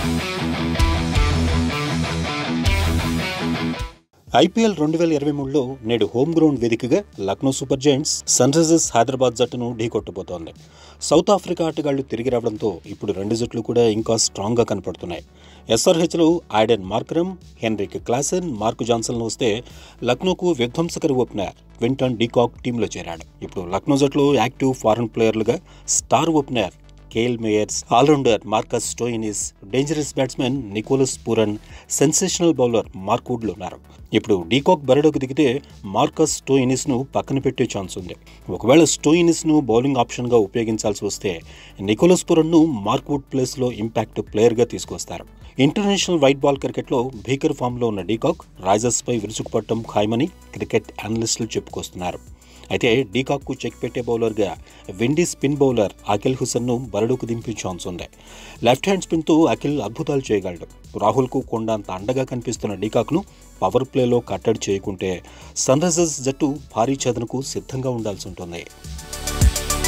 IPL రెండు వేల ఇరవై మూడులో నేడు హోమ్ గ్రౌండ్ వేదికగా Lucknow super giants sunrisers Hyderabad జట్టును ఢీకొట్టబోతోంది సౌత్ ఆఫ్రికా ఆటగాళ్లు తిరిగి రావడంతో ఇప్పుడు రెండు జట్లు కూడా ఇంకా స్ట్రాంగ్గా కనపడుతున్నాయి ఎస్ఆర్హెచ్లో Aiden Markram Heinrich Klaasen Marco Jansen వస్తే లక్నోకు విధ్వంసకర ఓపెనర్ వింటన్ డీకాక్ టీంలో చేరాడు ఇప్పుడు లక్నో జట్లో యాక్టివ్ ఫారెన్ ప్లేయర్లుగా star opener Kyle Mayers allrounder Marcus Stoinis dangerous batsmen Nicholas Pooran sensational bowler Mark వుడ్లు ఉన్నారు ఇప్పుడు డీకాక్ బరిలోకి దిగితే మార్కస్ స్టోయినిస్ ను పక్కన పెట్టే ఛాన్స్ ఉంది ఒకవేళ స్టోయినిస్ ను బౌలింగ్ ఆప్షన్ గా ఉపయోగించాల్సి వస్తే నికోలస్ పూరన్ ను మార్క్ వుడ్ ప్లేస్ లో ఇంపాక్ట్ ప్లేయర్ గా తీసుకొస్తారు ఇంటర్నేషనల్ వైట్ బాల్ క్రికెట్లో భీకర్ ఫామ్ లో ఉన్న డీకాక్ రైజర్స్ పై విరుచుకుపడటం ఖాయమని క్రికెట్ అనలిస్టులు చెప్పుకొస్తున్నారు అయితే డీకాక్కు చెక్ పెట్టే బౌలర్గా విండీ స్పిన్ బౌలర్ అఖిల్ హుసన్ను బరడుకు దింపే ఛాన్స్ ఉంది లెఫ్ట్ హ్యాండ్ స్పిన్తో అఖిల్ అద్భుతాలు చేయగలడు రాహుల్కు కొండంత అండగా కనిపిస్తున్న డీకాక్ను పవర్ ప్లేలో కట్టడి చేయకుంటే సన్ రైజర్స్ జట్టు భారీ ఛేదనకు సిద్ధంగా ఉండాల్సి ఉంటుంది